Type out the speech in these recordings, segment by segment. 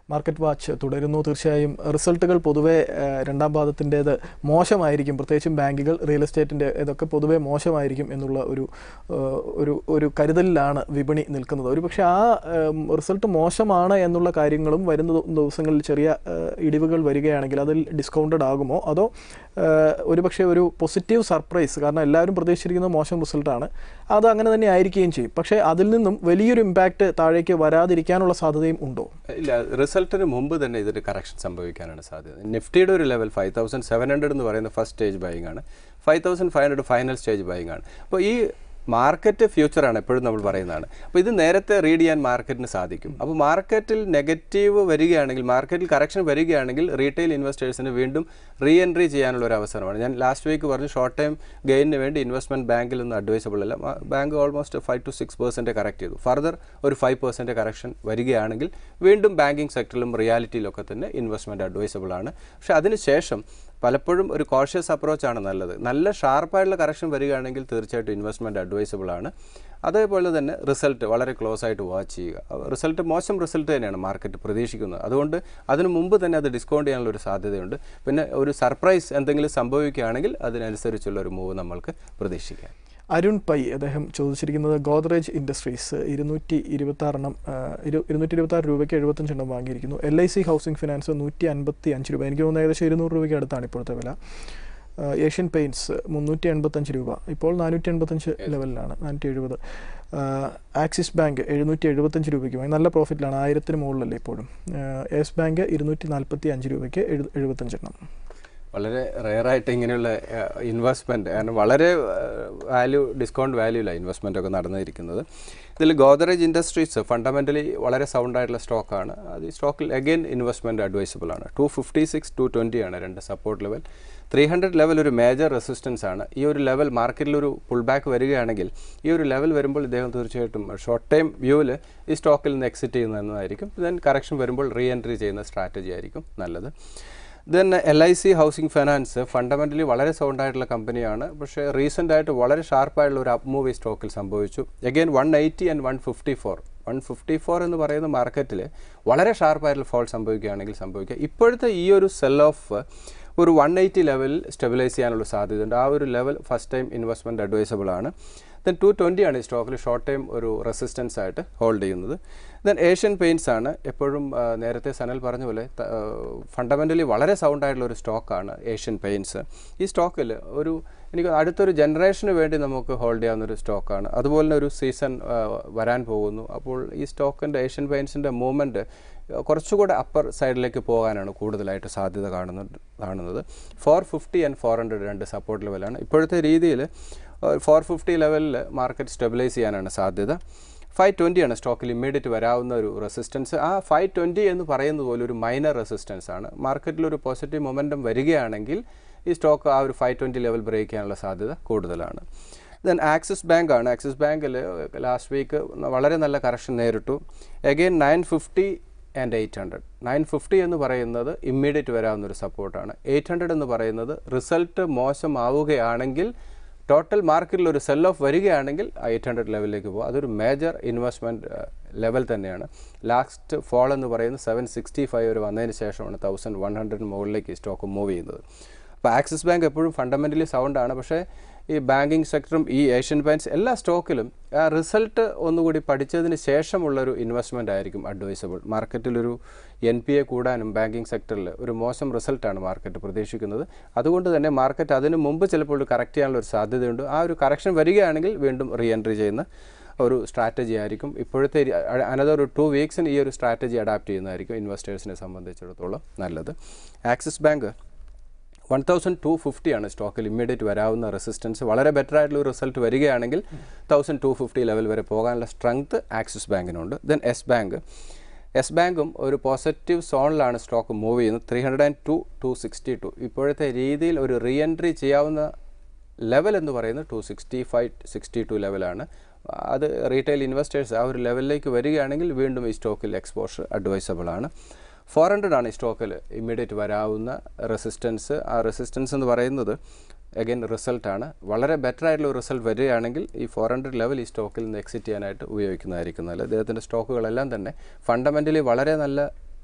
market watch തുടരുന്നു തീർച്ചയായും റിസൾട്ടുകൾ പൊതുവെ ഏഹ്, രണ്ടാം പാദത്തിൻ്റേത് മോശമായിരിക്കും പ്രത്യേകിച്ചും ബാങ്കുകൾ റിയൽ എസ്റ്റേറ്റിൻ്റെ ഇതൊക്കെ പൊതുവെ മോശമായിരിക്കും എന്നുള്ള ഒരു ഏഹ്, ഒരു ഒരു കരുതലിലാണ് വിപണി നിൽക്കുന്നത് ഒരു പക്ഷേ ആ ഏം, റിസൾട്ട് മോശമാണ് എന്നുള്ള കാര്യങ്ങളും വരുന്ന ദി- ദിവസങ്ങളിൽ ചെറിയ ഏഹ്, ഇടിവുകൾ വരികയാണെങ്കിൽ അതിൽ ഡിസ്കൗണ്ടഡ് ആകുമോ അതോ ഏഹ്, ഒരുപക്ഷെ ഒരു പോസിറ്റീവ് സർപ്രൈസ് കാരണം എല്ലാവരും പ്രതീക്ഷിച്ചിരിക്കുന്നത് മോശം റിസൾട്ടാണ് അത് അങ്ങനെ തന്നെ ആയിരിക്കുകയും ചെയ്യും പക്ഷേ അതിൽ നിന്നും വലിയൊരു ഇമ്പാക്റ്റ് താഴേക്ക് വരാതിരിക്കാനുള്ള സാധ്യതയും ഉണ്ടോ ഇല്ല റിസൾട്ടിന് മുമ്പ് തന്നെ ഇതൊരു കറക്ഷൻ സംഭവിക്കാനാണ് സാധ്യത നിഫ്റ്റിയുടെ ഒരു level five thousand seven hundred എന്ന് പറയുന്ന ഫസ്റ്റ് സ്റ്റേജ് ബൈങ് ആണ് five thousand five hundred final stage buying ആണ് അപ്പോൾ ഈ മാർക്കറ്റ് ഫ്യൂച്ചറാണ് എപ്പോഴും നമ്മൾ പറയുന്നതാണ് അപ്പോൾ ഇത് നേരത്തെ റീഡ് ചെയ്യാൻ മാർക്കറ്റിന് സാധിക്കും അപ്പോൾ മാർക്കറ്റിൽ നെഗറ്റീവ് വരികയാണെങ്കിൽ മാർക്കറ്റിൽ കറക്ഷൻ വരികയാണെങ്കിൽ റീറ്റെയിൽ ഇൻവെസ്റ്റേഴ്സിന് വീണ്ടും റീ എൻട്രി ചെയ്യാനുള്ള ഒരു അവസരമാണ് ഞാൻ ലാസ്റ്റ് വീക്ക് പറഞ്ഞു ഷോർട്ട് ടൈം ഗെയിനിന് വേണ്ടി ഇൻവെസ്റ്റ്മെന്റ് ബാങ്കിൽ ഒന്നും അഡ്വൈസബിൾ അല്ല മാ- bank almost five to six percent correct ചെയ്തു ഫർദർ ഒരു ഫൈവ് പെർസെൻറ്റ് കറക്ഷൻ വരികയാണെങ്കിൽ വീണ്ടും ബാങ്കിങ് സെക്ടറിലും റിയാലിറ്റിയിലൊക്കെ തന്നെ ഇൻവെസ്റ്റ്മെൻറ്റ് അഡ്വൈസബിൾ ആണ് പക്ഷേ അതിനുശേഷം പലപ്പോഴും ഒരു കോഷ്യസ് അപ്രോച്ചാണ് നല്ലത് നല്ല ഷാർപ്പായിട്ടുള്ള കറക്ഷൻ വരികയാണെങ്കിൽ തീർച്ചയായിട്ടും ഇൻവെസ്റ്റ്മെൻറ്റ് അഡ്വൈസബിൾ ആണ് അതേപോലെ തന്നെ റിസൾട്ട് വളരെ ക്ലോസ് ആയിട്ട് വാച്ച് ചെയ്യുക റിസൾട്ട് മോശം റിസൾട്ട് തന്നെയാണ് മാർക്കറ്റ് പ്രതീക്ഷിക്കുന്നത് അതുകൊണ്ട് അതിന് മുമ്പ് തന്നെ അത് ഡിസ്കൗണ്ട് ചെയ്യാനുള്ള ഒരു സാധ്യതയുണ്ട് പിന്നെ ഒരു സർപ്രൈസ് എന്തെങ്കിലും സംഭവിക്കുകയാണെങ്കിൽ അതിനനുസരിച്ചുള്ള ഒരു മൂവ് നമ്മൾക്ക് പ്രതീക്ഷിക്കാം അരുൺ പൈ അദ്ദേഹം ചോദിച്ചിരിക്കുന്നത് ഗോദ്രേജ് ഇൻഡസ്ട്രീസ് ഇരുന്നൂറ്റി ഇരുപത്തി ആറെണ്ണം ഇരുന്നൂറ്റി ഇരുപത്തി ആറ് രൂപയ്ക്ക് എഴുപത്തഞ്ചെണ്ണം വാങ്ങിയിരിക്കുന്നു L I C housing finance നൂറ്റി അൻപത്തി അഞ്ച് രൂപ എനിക്ക് തോന്നുന്നു ഏകദേശം ഇരുന്നൂറ് രൂപയ്ക്ക് അടുത്താണ് ഇപ്പോഴത്തെ വില ആ, ഏഷ്യൻ പെയിൻറ്റ്സ് മുന്നൂറ്റി എൺപത്തഞ്ച് രൂപ ഇപ്പോൾ നാനൂറ്റി എൺപത്തഞ്ച് ലെവലിലാണ് നാനൂറ്റി എഴുപത് ആക്സിസ് ബാങ്ക് എഴുന്നൂറ്റി എഴുപത്തഞ്ച് രൂപയ്ക്ക് വാങ്ങി നല്ല പ്രോഫിറ്റിലാണ് ആയിരത്തിന് മുകളിലല്ലേ ഇപ്പോഴും യെസ് ബാങ്ക് ഇരുന്നൂറ്റി നാൽപ്പത്തി അഞ്ച് രൂപയ്ക്ക് എഴു എഴുപത്തഞ്ചെണ്ണം വളരെ റെയറായിട്ട് ഇങ്ങനെയുള്ള ഇൻവെസ്റ്റ്മെൻറ്റ് കാരണം വളരെ വാല്യൂ ഡിസ്കൗണ്ട് വാല്യൂലാണ് ഇൻവെസ്റ്റ്മെൻ്റ് ഒക്കെ നടന്നിരിക്കുന്നത് ഇതിൽ ഗോദറേജ് ഇൻഡസ്ട്രീസ് ഫണ്ടമെൻ്റലി വളരെ സൗണ്ട് ആയിട്ടുള്ള സ്റ്റോക്കാണ് അത് ഈ സ്റ്റോക്കിൽ അഗെയിൻ ഇൻവെസ്റ്റ്മെൻറ്റ് അഡ്വൈസബിൾ ആണ് two fifty six two twenty ആണ് രണ്ട് support level three hundred level ഒരു മേജർ റെസിസ്റ്റൻസ് ആണ് ഈ ഒരു ലെവൽ മാർക്കറ്റിൽ ഒരു പുൾ ബാക്ക് വരികയാണെങ്കിൽ ഈ ഒരു ലെവൽ വരുമ്പോൾ ഇദ്ദേഹം തീർച്ചയായിട്ടും ഷോർട്ട് ടൈം വ്യൂവിൽ ഈ സ്റ്റോക്കിൽ നിന്ന് എക്സിറ്റ് ചെയ്യുന്നതായിരിക്കും ദെൻ കറക്ഷൻ വരുമ്പോൾ റീ എൻട്രി ചെയ്യുന്ന സ്ട്രാറ്റജി ആയിരിക്കും നല്ലത് then L I C housing finance fundamentally വളരെ സൗണ്ട് ആയിട്ടുള്ള കമ്പനിയാണ് പക്ഷേ റീസെൻ്റ് ആയിട്ട് വളരെ ഷാർപ്പായിട്ടുള്ള ഒരു അപ് മൂവ് ഈ സ്റ്റോക്കിൽ സംഭവിച്ചു again one eighty and one fifty four one fifty four എന്ന് പറയുന്ന മാർക്കറ്റിൽ വളരെ ഷാർപ്പായിട്ടുള്ള ഫോൾ സംഭവിക്കുകയാണെങ്കിൽ സംഭവിക്കുക ഇപ്പോഴത്തെ ഈ ഒരു സെൽ ഓഫ് ഒരു വൺ എയ്റ്റി ലെവലിൽ സ്റ്റെബിലൈസ് ചെയ്യാനുള്ള സാധ്യതയുണ്ട് ആ ഒരു level first time investment advisable ആണ് ദെൻ ടു ട്വൻറ്റി ആണ് ഈ സ്റ്റോക്കിൽ ഷോർട്ട് ടൈം ഒരു റെസിസ്റ്റൻസ് ആയിട്ട് ഹോൾഡ് ചെയ്യുന്നത് ദെൻ ഏഷ്യൻ പെയിൻറ്റ്സ് ആണ് എപ്പോഴും ആ, നേരത്തെ സനൽ പറഞ്ഞ പോലെ ഫണ്ടമെൻ്റലി വളരെ സൗണ്ട് ആയിട്ടുള്ള ഒരു സ്റ്റോക്കാണ് ഏഷ്യൻ പെയിൻറ്റ്സ് ഈ സ്റ്റോക്കിൽ ഒരു എനിക്ക് അടുത്തൊരു ജനറേഷന് വേണ്ടി നമുക്ക് ഹോൾഡ് ചെയ്യാവുന്ന ഒരു സ്റ്റോക്കാണ് അതുപോലെ തന്നെ ഒരു സീസൺ വരാൻ പോകുന്നു അപ്പോൾ ഈ സ്റ്റോക്കിൻ്റെ ഏഷ്യൻ പെയിൻറ്റ്സിൻ്റെ മൂവ്മെൻറ്റ് കുറച്ചുകൂടെ അപ്പർ സൈഡിലേക്ക് പോകാനാണ് കൂടുതലായിട്ട് സാധ്യത കാണുന്നത് കാണുന്നത് four fifty and four hundred രണ്ട് സപ്പോർട്ട് ലെവലാണ് ഇപ്പോഴത്തെ രീതിയിൽ ഫോർ ഫിഫ്റ്റി ലെവലിൽ മാർക്കറ്റ് സ്റ്റെബിലൈസ് ചെയ്യാനാണ് സാധ്യത ഫൈവ് ട്വൻറ്റി ആണ് സ്റ്റോക്കിൽ ഇമ്മീഡിയറ്റ് വരാവുന്ന ഒരു റെസിസ്റ്റൻസ് ആ ഫൈവ് ട്വൻറ്റി എന്ന് പറയുന്നത് പോലെ ഒരു മൈനർ റെസിസ്റ്റൻസ് ആണ് മാർക്കറ്റിൽ ഒരു പോസിറ്റീവ് മൊമെൻറ്റം വരികയാണെങ്കിൽ ഈ സ്റ്റോക്ക് ആ ഒരു ഫൈവ് ട്വൻറ്റി ലെവൽ ബ്രേക്ക് ചെയ്യാനുള്ള സാധ്യത കൂടുതലാണ് ദെൻ ആക്സിസ് ബാങ്ക് ആണ് ആക്സിസ് ബാങ്കിൽ ലാസ്റ്റ് വീക്ക് വളരെ നല്ല കറക്ഷൻ നേരിട്ടു again nine fifty and eight hundred nine fifty എന്ന് പറയുന്നത് ഇമ്മീഡിയറ്റ് വരാവുന്ന ഒരു സപ്പോർട്ടാണ് എയ്റ്റ് ഹൺഡ്രഡ് എന്ന് പറയുന്നത് റിസൾട്ട് മോശമാവുകയാണെങ്കിൽ ടോട്ടൽ മാർക്കറ്റിൽ ഒരു സെൽ ഓഫ് വരികയാണെങ്കിൽ എയ്റ്റ് ഹൺഡ്രഡ് ലെവലിലേക്ക് പോകും അതൊരു മേജർ ഇൻവെസ്റ്റ്മെൻറ്റ് ലെവൽ തന്നെയാണ് ലാസ്റ്റ് ഫോൾ എന്ന് പറയുന്നത് സെവൻ സിക്സ്റ്റി ഫൈവ് വരെ വന്നതിന് ശേഷമാണ് തൗസൻഡ് വൺ ഹൺഡ്രഡിന് മുകളിലേക്ക് ഈ സ്റ്റോക്ക് മൂവ് ചെയ്യുന്നത് അപ്പോൾ ആക്സിസ് ബാങ്ക് എപ്പോഴും ഫണ്ടമെൻ്റലി സൗണ്ടാണ് പക്ഷേ ഈ ബാങ്കിങ് സെക്ടറും ഈ ഏഷ്യൻ ബാങ്ക്സ് എല്ലാ സ്റ്റോക്കിലും ആ റിസൾട്ട് ഒന്നുകൂടി പഠിച്ചതിന് ശേഷമുള്ളൊരു ഇൻവെസ്റ്റ്മെൻ്റ് ആയിരിക്കും അഡ്വൈസബിൾ മാർക്കറ്റിലൊരു എൻ പി എ കൂടാനും ബാങ്കിങ് സെക്ടറിൽ ഒരു മോശം റിസൾട്ടാണ് മാർക്കറ്റ് പ്രതീക്ഷിക്കുന്നത് അതുകൊണ്ട് തന്നെ മാർക്കറ്റ് അതിന് മുമ്പ് ചിലപ്പോൾ ഒരു കറക്റ്റ് ചെയ്യാനുള്ള ഒരു സാധ്യതയുണ്ട് ആ ഒരു കറക്ഷൻ വരികയാണെങ്കിൽ വീണ്ടും റീ എൻട്രി ചെയ്യുന്ന ഒരു സ്ട്രാറ്റജി ആയിരിക്കും ഇപ്പോഴത്തെ അനദർ ഒരു ടു വീക്സിന് ഈ ഒരു സ്ട്രാറ്റജി അഡാപ്റ്റ് ചെയ്യുന്നതായിരിക്കും ഇൻവെസ്റ്റേഴ്സിനെ സംബന്ധിച്ചിടത്തോളം നല്ലത് Axis Bank one thousand two fifty ആണ് സ്റ്റോക്കിൽ ഇമ്മീഡിയറ്റ് വരാവുന്ന റെസിസ്റ്റൻസ് വളരെ ബെറ്റർ ആയിട്ടുള്ള ഒരു റിസൾട്ട് വരികയാണെങ്കിൽ തൗസൻഡ് ടു ഫിഫ്റ്റി ലെവൽ വരെ പോകാനുള്ള സ്ട്രെങ്ത് ആക്സിസ് ബാങ്കിനുണ്ട് ദെൻ എസ് ബാങ്ക് എസ് ബാങ്കും ഒരു പോസിറ്റീവ് സോണിലാണ് സ്റ്റോക്ക് മൂവ് ചെയ്യുന്നത് three hundred and two two sixty two ഇപ്പോഴത്തെ രീതിയിൽ ഒരു റീ എൻട്രി ചെയ്യാവുന്ന ലെവൽ എന്ന് പറയുന്നത് two sixty five sixty two ലെവലാണ് അത് റീറ്റെയിൽ ഇൻവെസ്റ്റേഴ്സ് ആ ഒരു ലെവലിലേക്ക് വരികയാണെങ്കിൽ വീണ്ടും ഈ സ്റ്റോക്കിൽ എക്സ്പോഷർ അഡ്വൈസബിൾ ആണ് ഫോർ ഹൺഡ്രഡ് ആണ് ഈ സ്റ്റോക്കിൽ ഇമ്മീഡിയറ്റ് വരാവുന്ന റെസിസ്റ്റൻസ് ആ റെസിസ്റ്റൻസ് എന്ന് പറയുന്നത് അഗൈൻ റിസൾട്ടാണ് വളരെ ബെറ്റർ ആയിട്ടുള്ള റിസൾട്ട് വരികയാണെങ്കിൽ ഈ ഫോർ ഹൺഡ്രഡ് ലെവൽ ഈ സ്റ്റോക്കിൽ നിന്ന് എക്സിറ്റ് ചെയ്യാനായിട്ട് ഉപയോഗിക്കുന്നതായിരിക്കും നല്ലത് അദ്ദേഹത്തിൻ്റെ സ്റ്റോക്കുകളെല്ലാം തന്നെ ഫണ്ടമെൻ്റലി വളരെ നല്ല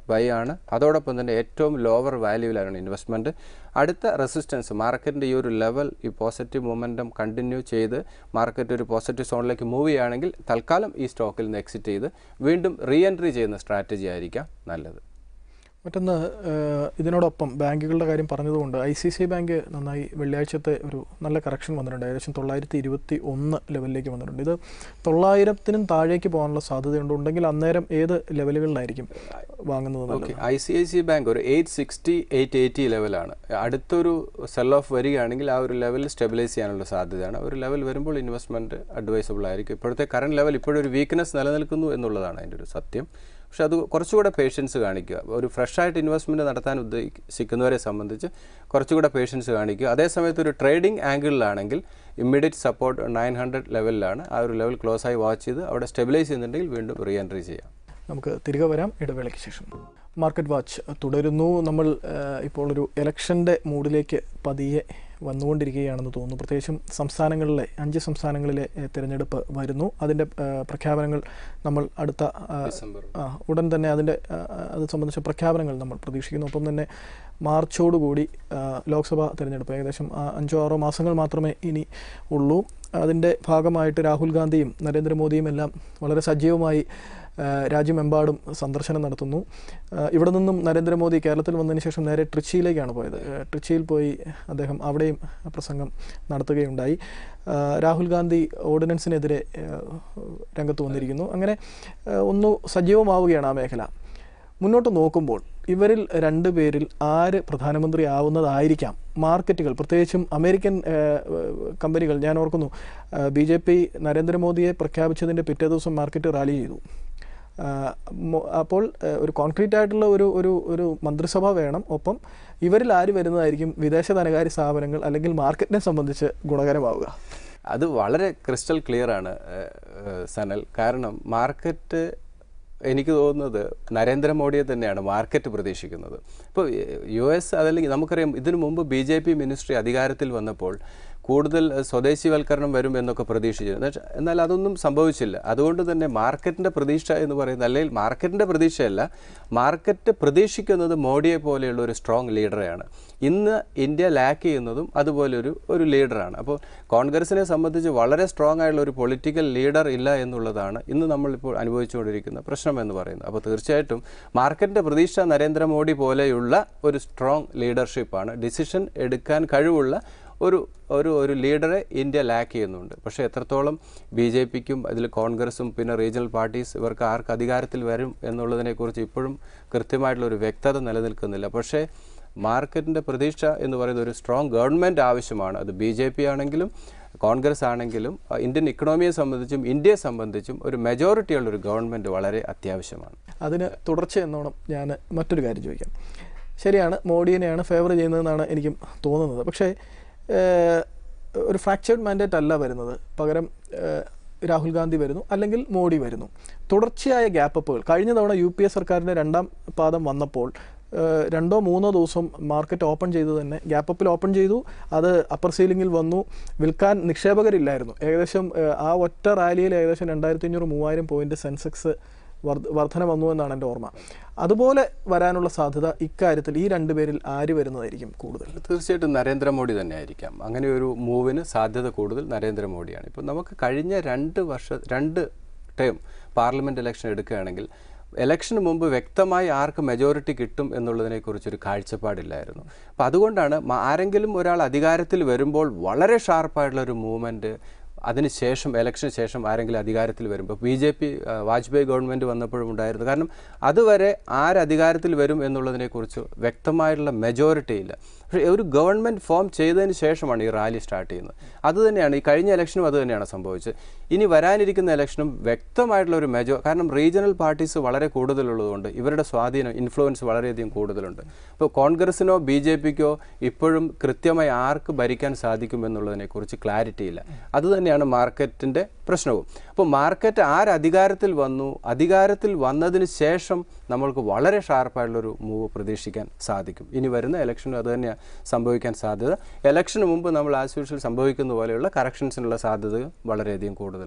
ബൈ ആണ് അതോടൊപ്പം തന്നെ ഏറ്റവും ലോവർ വാല്യൂവിലാണ് ഇൻവെസ്റ്റ്മെൻറ്റ് അടുത്ത റെസിസ്റ്റൻസ് മാർക്കറ്റിൻ്റെ ഈ ഒരു ലെവൽ ഈ പോസിറ്റീവ് മൊമെൻറ്റം കണ്ടിന്യൂ ചെയ്ത് മാർക്കറ്റ് ഒരു പോസിറ്റീവ് സോണിലേക്ക് മൂവ് ചെയ്യുകയാണെങ്കിൽ തൽക്കാലം ഈ സ്റ്റോക്കിൽ നിന്ന് എക്സിറ്റ് ചെയ്ത് വീണ്ടും റീ എൻട്രി ചെയ്യുന്ന സ്ട്രാറ്റജി ആയിരിക്കാം നല്ലത് മറ്റൊന്ന് ഏഹ്, ഇതിനോടൊപ്പം ബാങ്കുകളുടെ കാര്യം പറഞ്ഞതുകൊണ്ട് ഐ സി സി ബാങ്ക് നന്നായി വെള്ളിയാഴ്ചത്തെ ഒരു നല്ല കറക്ഷൻ വന്നിട്ടുണ്ട് ഏകദേശം തൊള്ളായിരത്തി ഇരുപത്തി ഒന്ന് ലെവലിലേക്ക് വന്നിട്ടുണ്ട് ഇത് തൊള്ളായിരത്തിനും താഴേക്ക് പോകാനുള്ള സാധ്യതയുണ്ട് ഉണ്ടെങ്കിൽ അന്നേരം ഏത് ലെവലുകളിലായിരിക്കും വാങ്ങുന്നത് നല്ലത് okay I C I C Bank ഒരു എയ്റ്റ് സിക്സ്റ്റി എയ്റ്റ് എയ്റ്റി ലെവലാണ് അടുത്തൊരു സെൽ ഓഫ് വരികയാണെങ്കിൽ ആ ഒരു ലെവൽ സ്റ്റെബിലൈസ് ചെയ്യാനുള്ള സാധ്യതയാണ് ഒരു ലെവൽ വരുമ്പോൾ ഇൻവെസ്റ്റ്മെൻറ്റ് അഡ്വൈസബിൾ ആയിരിക്കും ഇപ്പോഴത്തെ കറണ്ട് ലെവൽ ഇപ്പോഴൊരു വീക്ക്നെസ് നിലനിൽക്കുന്നു എന്നുള്ളതാണ് അതിൻ്റെ ഒരു സത്യം പക്ഷെ അത് കുറച്ചുകൂടെ പേഷ്യൻസ് കാണിക്കുക ഒരു ഫ്രഷ് ആയിട്ട് ഇൻവെസ്റ്റ്മെൻറ്റ് നടത്താൻ ഉദ്ദേശിക്കുന്നവരെ സംബന്ധിച്ച് കുറച്ചുകൂടെ പേഷ്യൻസ് കാണിക്കുക അതേസമയത്ത് ഒരു ട്രേഡിംഗ് ആംഗിളിലാണെങ്കിൽ ഇമ്മീഡിയറ്റ് സപ്പോർട്ട് നയൻ ഹൺഡ്രഡ് ലെവലിലാണ് ആ ഒരു ലെവൽ ക്ലോസ് ആയി വാച്ച് ചെയ്ത് അവിടെ സ്റ്റെബിലൈസ് ചെയ്യുന്നുണ്ടെങ്കിൽ വീണ്ടും റീ എൻട്രി ചെയ്യാം നമുക്ക് തിരികെ വരാം ഇടവേളയ്ക്ക് ശേഷം മാർക്കറ്റ് വാച്ച് തുടരുന്നു നമ്മൾ ഏഹ്, ഇപ്പോൾ ഒരു ഇലക്ഷൻ്റെ മൂഡിലേക്ക് പതിയെ വന്നുകൊണ്ടിരിക്കുകയാണെന്ന് തോന്നുന്നു പ്രത്യേകിച്ചും സംസ്ഥാനങ്ങളിലെ അഞ്ച് സംസ്ഥാനങ്ങളിലെ ഏഹ്, തിരഞ്ഞെടുപ്പ് വരുന്നു അതിൻ്റെ ഏഹ്, പ്രഖ്യാപനങ്ങൾ നമ്മൾ അടുത്ത ആ, ഡിസംബർ ആ, ഉടൻ തന്നെ അതിൻ്റെ ആ, അത് സംബന്ധിച്ച പ്രഖ്യാപനങ്ങൾ നമ്മൾ പ്രതീക്ഷിക്കുന്നു ഒപ്പം തന്നെ മാർച്ചോടുകൂടി ആ, ലോക്സഭാ തിരഞ്ഞെടുപ്പ് ഏകദേശം ആ, അഞ്ചോ ആറോ മാസങ്ങൾ മാത്രമേ ഇനി ഉള്ളൂ അതിൻ്റെ ഭാഗമായിട്ട് രാഹുൽ ഗാന്ധിയും നരേന്ദ്രമോദിയും എല്ലാം വളരെ സജീവമായി ആ, രാജ്യമെമ്പാടും സന്ദർശനം നടത്തുന്നു ആ, ഇവിടെ നിന്നും നരേന്ദ്രമോദി കേരളത്തിൽ വന്നതിന് ശേഷം നേരെ ട്രിച്ചിയിലേക്കാണ് പോയത് ആ, ട്രിച്ചിയിൽ പോയി അദ്ദേഹം അവിടെയും പ്രസംഗം നടത്തുകയുണ്ടായി ആ, രാഹുൽ ഗാന്ധി ഓർഡിനൻസിനെതിരെ ആ, രംഗത്ത് വന്നിരിക്കുന്നു അങ്ങനെ ആ, ഒന്ന് സജീവമാവുകയാണ് ആ മേഖല മുന്നോട്ട് നോക്കുമ്പോൾ ഇവരിൽ രണ്ട് പേരിൽ ആര് പ്രധാനമന്ത്രി ആവുന്നതായിരിക്കാം മാർക്കറ്റുകൾ പ്രത്യേകിച്ചും അമേരിക്കൻ ആ, കമ്പനികൾ ഞാൻ ഓർക്കുന്നു ബി ജെ പി നരേന്ദ്രമോദിയെ പ്രഖ്യാപിച്ചതിൻ്റെ പിറ്റേ ദിവസം മാർക്കറ്റ് റാലി ചെയ്തു ആ, മൊ- അപ്പോൾ ആ, ഒരു കോൺക്രീറ്റ് ആയിട്ടുള്ള ഒരു ഒരു ഒരു മന്ത്രിസഭ വേണം ഒപ്പം ഇവരിൽ ആര് വരുന്നതായിരിക്കും വിദേശ ധനകാര്യ സ്ഥാപനങ്ങൾ അല്ലെങ്കിൽ മാർക്കറ്റിനെ സംബന്ധിച്ച് ഗുണകരമാവുക അത് വളരെ ക്രിസ്റ്റൽ ക്ലിയർ ആണ് ഏഹ്, ഏഹ്, സനൽ കാരണം മാർക്കറ്റ് എനിക്ക് തോന്നുന്നത് നരേന്ദ്രമോദിയെ തന്നെയാണ് മാർക്കറ്റ് പ്രതീക്ഷിക്കുന്നത് ഇപ്പോൾ യു എസ് അതല്ലെങ്കിൽ നമുക്കറിയാം ഇതിനു മുമ്പ് ബി ജെ പി മിനിസ്ട്രി അധികാരത്തിൽ വന്നപ്പോൾ കൂടുതൽ സ്വദേശിവൽക്കരണം വരും എന്നൊക്കെ പ്രതീക്ഷിച്ചിരുന്നു എന്നുവെച്ചാ- എന്നാൽ അതൊന്നും സംഭവിച്ചില്ല അതുകൊണ്ട് തന്നെ മാർക്കറ്റിൻ്റെ പ്രതീക്ഷ എന്ന് പറയുന്നത് അല്ലെങ്കിൽ മാർക്കറ്റിൻ്റെ പ്രതീക്ഷയല്ല മാർക്കറ്റ് പ്രതീക്ഷിക്കുന്നത് മോഡിയെ പോലെയുള്ള ഒരു സ്ട്രോങ് ലീഡറെയാണ് ഇന്ന് ഇന്ത്യ ലാക്ക് ചെയ്യുന്നതും അതുപോലെ ഒരു ഒരു ലീഡറാണ് അപ്പോൾ കോൺഗ്രസിനെ സംബന്ധിച്ച് വളരെ സ്ട്രോങ് ആയിട്ടുള്ള ഒരു പൊളിറ്റിക്കൽ ലീഡർ ഇല്ല എന്നുള്ളതാണ് ഇന്ന് നമ്മളിപ്പോൾ അനുഭവിച്ചുകൊണ്ടിരിക്കുന്ന പ്രശ്നം എന്ന് പറയുന്നത് അപ്പോൾ തീർച്ചയായിട്ടും മാർക്കറ്റിൻ്റെ പ്രതീക്ഷ നരേന്ദ്രമോദി പോലെയുള്ള ഒരു സ്ട്രോങ് ലീഡർഷിപ്പാണ് ഡിസിഷൻ എടുക്കാൻ കഴിവുള്ള ഒരു ഒരു ഒരു ലീഡറെ ഇന്ത്യ ലാക്ക് ചെയ്യുന്നുണ്ട് പക്ഷേ എത്രത്തോളം ബി ജെ പിക്കും അതിൽ കോൺഗ്രസും പിന്നെ റീജിയണൽ പാർട്ടീസ് ഇവർക്ക് ആർക്ക് അധികാരത്തിൽ വരും എന്നുള്ളതിനെക്കുറിച്ച് ഇപ്പോഴും കൃത്യമായിട്ടുള്ള ഒരു വ്യക്തത നിലനിൽക്കുന്നില്ല പക്ഷേ മാർക്കറ്റിൻ്റെ പ്രതീക്ഷ എന്ന് പറയുന്ന ഒരു സ്ട്രോങ് ഗവൺമെൻറ് ആവശ്യമാണ് അത് ബി ജെ പി ആണെങ്കിലും കോൺഗ്രസ് ആണെങ്കിലും അഹ് ഇന്ത്യൻ ഇക്കണോമിയെ സംബന്ധിച്ചും ഇന്ത്യയെ സംബന്ധിച്ചും ഒരു മെജോറിറ്റി ഉള്ള ഒരു ഗവൺമെൻറ് വളരെ അത്യാവശ്യമാണ് അതിന് തുടർച്ച എന്നോണം ഞാൻ മറ്റൊരു കാര്യം ചോദിക്കാം ശരിയാണ് മോഡിയെയാണ് ഫേവർ ചെയ്യുന്നതെന്നാണ് എനിക്കും തോന്നുന്നത് പക്ഷേ ഏഹ്, ഒരു ഫ്രാക്ചേർഡ് മാൻഡേറ്റ് അല്ല വരുന്നത് പകരം ഏഹ്, രാഹുൽ ഗാന്ധി വരുന്നു അല്ലെങ്കിൽ മോഡി വരുന്നു തുടർച്ചയായ ഗ്യാപ്പപ്പുകൾ കഴിഞ്ഞ തവണ യു പി എ സർക്കാരിൻ്റെ രണ്ടാം പാദം വന്നപ്പോൾ ഏഹ്, രണ്ടോ മൂന്നോ ദിവസം മാർക്കറ്റ് ഓപ്പൺ ചെയ്ത് തന്നെ ഗ്യാപ്പപ്പിൽ ഓപ്പൺ ചെയ്തു അത് അപ്പർ സീലിംഗിൽ വന്നു വിൽക്കാൻ നിക്ഷേപകരില്ലായിരുന്നു ഏകദേശം ഏഹ്, ആ ഒറ്റ റാലിയിൽ ഏകദേശം രണ്ടായിരത്തി അഞ്ഞൂറ് മൂവായിരം പോയിന്റ് സെൻസെക്സ് വർധ- വർധന വന്നു എന്നാണ് എൻ്റെ ഓർമ്മ അതുപോലെ വരാനുള്ള സാധ്യത ഇക്കാര്യത്തിൽ ഈ രണ്ടുപേരിൽ ആര് വരുന്നതായിരിക്കും കൂടുതൽ തീർച്ചയായിട്ടും നരേന്ദ്രമോദി തന്നെ ആയിരിക്കാം അങ്ങനെ ഒരു മൂവിന് സാധ്യത കൂടുതൽ നരേന്ദ്രമോദിയാണ് ഇപ്പോൾ നമുക്ക് കഴിഞ്ഞ രണ്ട് വർഷ രണ്ട് ടേം പാർലമെൻറ്റ് ഇലക്ഷൻ എടുക്കുകയാണെങ്കിൽ ഇലക്ഷന് മുമ്പ് വ്യക്തമായി ആർക്ക് മെജോറിറ്റി കിട്ടും എന്നുള്ളതിനെക്കുറിച്ചൊരു കാഴ്ചപ്പാടില്ലായിരുന്നു അപ്പോൾ അതുകൊണ്ടാണ് മ- ആരെങ്കിലും ഒരാൾ അധികാരത്തിൽ വരുമ്പോൾ വളരെ ഷാർപ്പായിട്ടുള്ള ഒരു മൂവ്മെൻറ്റ് അതിനുശേഷം ഇലക്ഷന് ശേഷം ആരെങ്കിലും അധികാരത്തിൽ വരുമ്പോൾ B J P Vajpayee government വന്നപ്പോഴും ഉണ്ടായിരുന്നു കാരണം അതുവരെ ആര് അധികാരത്തിൽ വരും എന്നുള്ളതിനെക്കുറിച്ച് വ്യക്തമായിട്ടുള്ള മെജോറിറ്റി ഇല്ല പക്ഷേ ഒരു ഗവൺമെൻറ് ഫോം ചെയ്തതിന് ശേഷമാണ് ഈ റാലി സ്റ്റാർട്ട് ചെയ്യുന്നത് അതുതന്നെയാണ് ഈ കഴിഞ്ഞ ഇലക്ഷനും അത് തന്നെയാണ് സംഭവിച്ചത് ഇനി വരാനിരിക്കുന്ന ഇലക്ഷനും വ്യക്തമായിട്ടുള്ള ഒരു മെജോ കാരണം റീജിയണൽ പാർട്ടീസ് വളരെ കൂടുതലുള്ളതുകൊണ്ട് ഇവരുടെ സ്വാധീനം ഇൻഫ്ലുവൻസ് വളരെയധികം കൂടുതലുണ്ട് ഇപ്പോൾ കോൺഗ്രസിനോ ബി ജെ പിക്കോ ഇപ്പോഴും കൃത്യമായി ആർക്ക് ഭരിക്കാൻ സാധിക്കും എന്നുള്ളതിനെക്കുറിച്ച് ക്ലാരിറ്റി ഇല്ല അതുതന്നെയാണ് മാർക്കറ്റിൻ്റെ പ്രശ്നവും അപ്പോൾ മാർക്കറ്റ് ആര് അധികാരത്തിൽ വന്നു അധികാരത്തിൽ വന്നതിന് ശേഷം നമ്മൾക്ക് വളരെ ഷാർപ്പായിട്ടുള്ളൊരു മൂവ് പ്രതീക്ഷിക്കാൻ സാധിക്കും ഇനി വരുന്ന ഇലക്ഷനും അത് തന്നെയാണ് സംഭവിക്കാൻ സാധ്യത ഇലക്ഷന് മുമ്പ് നമ്മൾ ആസ് യൂഷ്വൽ സംഭവിക്കുന്ന പോലെയുള്ള കറക്ഷൻസിനുള്ള സാധ്യത വളരെയധികം കൂടുതലാണ്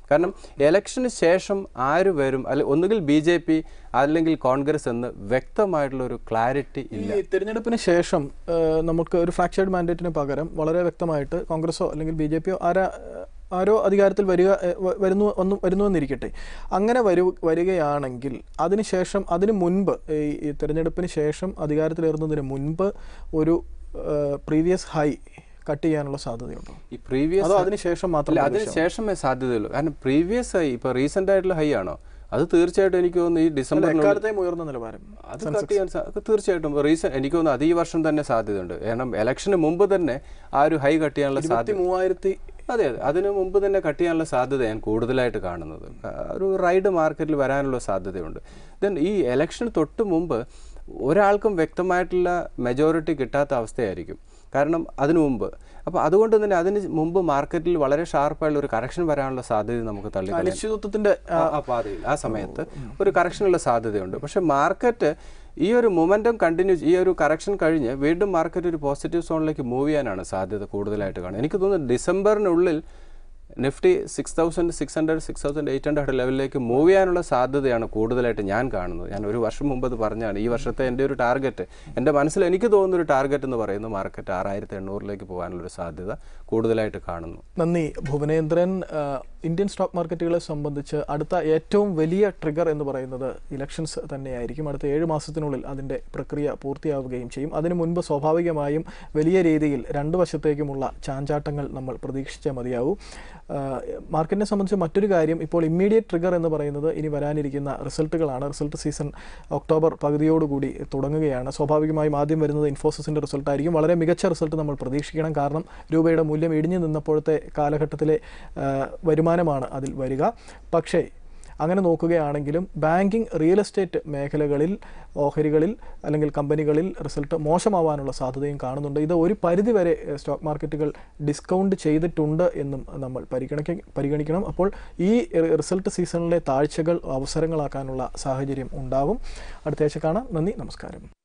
കാരണം ഇലക്ഷന് ശേഷം ആര് വരും അല്ലെ ഒന്നുകിൽ ബി ജെ പി അല്ലെങ്കിൽ കോൺഗ്രസ് എന്ന് വ്യക്തമായിട്ടുള്ള ഒരു ക്ലാരിറ്റി ഇല്ല ഈ തിരഞ്ഞെടുപ്പിന് ശേഷം ആ, നമുക്ക് ഒരു ഫ്രാക്ചേർഡ് മാൻഡേറ്റിന് പകരം വളരെ വ്യക്തമായിട്ട് കോൺഗ്രസോ അല്ലെങ്കിൽ ബി ജെ പിയോ ആരാ ആരോ അധികാരത്തിൽ വരിക ഏ, വ- വരുന്നു വന്നു വരുന്നുവെന്നിരിക്കട്ടെ അങ്ങനെ വരു വരികയാണെങ്കിൽ അതിനുശേഷം അതിന് മുൻപ് ഈ ഈ തിരഞ്ഞെടുപ്പിന് ശേഷം അധികാരത്തിലേറുന്നതിന് മുൻപ് ഒരു പ്രീവിയസ് ഹൈ കട്ട് ചെയ്യാനുള്ള സാധ്യതയുണ്ടോ ഈ പ്രീവിയസ് അതോ അതിനുശേഷം മാത്രം അല്ല അതിന് ശേഷമേ സാധ്യതയുള്ളൂ കാരണം പ്രീവിയസ് ഹൈ ഇപ്പൊ റീസെന്റ് ആയിട്ടുള്ള ഹൈ ആണോ അത് തീർച്ചയായിട്ടും എനിക്ക് തോന്നുന്നു ഈ ഡിസംബറിനുള്ളിൽ എക്കാലത്തെയും ഉയർന്ന നിലവാരം അത് കട്ട് ചെയ്യാൻ സാ- അത് തീർച്ചയായിട്ടും റീസൺ എനിക്ക് തോന്നുന്നു അത് ഈ വർഷം തന്നെ സാധ്യതയുണ്ട് കാരണം ഇലക്ഷന് മുമ്പ് തന്നെ ആ ഒരു ഹൈ കട്ട് ചെയ്യാനുള്ള സാധ്യത ഇരുപത്തി മൂവായിരത്തി അതെ അതെ അതിന് മുമ്പ് തന്നെ കട്ട് ചെയ്യാനുള്ള സാധ്യത ഞാൻ കൂടുതലായിട്ട് കാണുന്നത് ആ, ഒരു റൈഡ് മാർക്കറ്റിൽ വരാനുള്ള സാധ്യതയുണ്ട് ദെൻ ഈ ഇലക്ഷന് തൊട്ട് മുമ്പ് ഒരാൾക്കും വ്യക്തമായിട്ടുള്ള മെജോറിറ്റി കിട്ടാത്ത അവസ്ഥയായിരിക്കും കാരണം അതിനു മുമ്പ് അപ്പോൾ അതുകൊണ്ട് തന്നെ അതിന് മുമ്പ് മാർക്കറ്റിൽ വളരെ ഷാർപ്പായുള്ള ഒരു കറക്ഷൻ വരാനുള്ള സാധ്യത നമുക്ക് തള്ളി അനിശ്ചിതത്വത്തിന്റെ ആ ആ പാതയിൽ ആ സമയത്ത് ഒരു കറക്ഷനുള്ള സാധ്യതയുണ്ട് പക്ഷെ മാർക്കറ്റ് ഈ ഒരു മൊമെൻറ്റം കണ്ടിന്യൂ ഈ ഒരു കറക്ഷൻ കഴിഞ്ഞ് വീണ്ടും മാർക്കറ്റ് ഒരു പോസിറ്റീവ് സോണിലേക്ക് മൂവ് ചെയ്യാനാണ് സാധ്യത കൂടുതലായിട്ട് കാണുന്നത് എനിക്ക് തോന്നുന്നു ഡിസംബറിനുള്ളിൽ Nifty six thousand six hundred six thousand eight hundred ലെവലിലേക്ക് മൂവ് ചെയ്യാനുള്ള സാധ്യതയാണ് കൂടുതലായിട്ട് ഞാൻ കാണുന്നത് ഞാൻ ഒരു വർഷം മുമ്പ് അത് പറഞ്ഞാണ് ഈ വർഷത്തെ എൻ്റെ ഒരു ടാർഗറ്റ് എൻ്റെ മനസ്സിൽ എനിക്ക് തോന്നുന്ന ഒരു ടാർഗറ്റ് എന്ന് പറയുന്നത് മാർക്കറ്റ് ആറായിരത്തി എണ്ണൂറിലേക്ക് പോകാനുള്ള ഒരു സാധ്യത കൂടുതലായിട്ട് കാണുന്നു നന്ദി ഭുവനേന്ദ്രൻ ആ, ഇന്ത്യൻ സ്റ്റോക്ക് മാർക്കറ്റുകളെ സംബന്ധിച്ച് അടുത്ത ഏറ്റവും വലിയ ട്രിഗർ എന്ന് പറയുന്നത് ഇലക്ഷൻസ് തന്നെയായിരിക്കും അടുത്ത ഏഴ് മാസത്തിനുള്ളിൽ അതിൻ്റെ പ്രക്രിയ പൂർത്തിയാവുകയും ചെയ്യും അതിനു മുൻപ് സ്വാഭാവികമായും വലിയ രീതിയിൽ രണ്ട് വശത്തേക്കുമുള്ള ചാഞ്ചാട്ടങ്ങൾ നമ്മൾ പ്രതീക്ഷിച്ചേ മതിയാവൂ ആ, മാർക്കറ്റിനെ സംബന്ധിച്ച് മറ്റൊരു കാര്യം ഇപ്പോൾ ഇമ്മീഡിയറ്റ് ട്രിഗർ എന്ന് പറയുന്നത് ഇനി വരാനിരിക്കുന്ന റിസൾട്ടുകളാണ് റിസൾട്ട് സീസൺ ഒക്ടോബർ പകുതിയോടുകൂടി തുടങ്ങുകയാണ് സ്വാഭാവികമായും ആദ്യം വരുന്നത് ഇൻഫോസിസിൻ്റെ റിസൾട്ട് ആയിരിക്കും വളരെ മികച്ച റിസൾട്ട് നമ്മൾ പ്രതീക്ഷിക്കണം കാരണം രൂപയുടെ മൂല്യം ഇടിഞ്ഞു നിന്നപ്പോഴത്തെ കാലഘട്ടത്തിലെ ആ, വരുമാനമാണ് അതിൽ വരിക പക്ഷേ അങ്ങനെ നോക്കുകയാണെങ്കിലും ബാങ്കിങ് റിയൽ എസ്റ്റേറ്റ് മേഖലകളിൽ ഓഹരികളിൽ അല്ലെങ്കിൽ കമ്പനികളിൽ റിസൾട്ട് മോശമാവാനുള്ള സാധ്യതയും കാണുന്നുണ്ട് ഇത് ഒരു പരിധിവരെ ഏഹ്, സ്റ്റോക്ക് മാർക്കറ്റുകൾ ഡിസ്കൗണ്ട് ചെയ്തിട്ടുണ്ട് എന്നും നമ്മൾ പരിഗണിക്ക പരിഗണിക്കണം അപ്പോൾ ഈ റി- റിസൾട്ട് സീസണിലെ താഴ്ചകൾ അവസരങ്ങളാക്കാനുള്ള സാഹചര്യം ഉണ്ടാവും അടുത്ത ആഴ്ച കാണാം നന്ദി നമസ്കാരം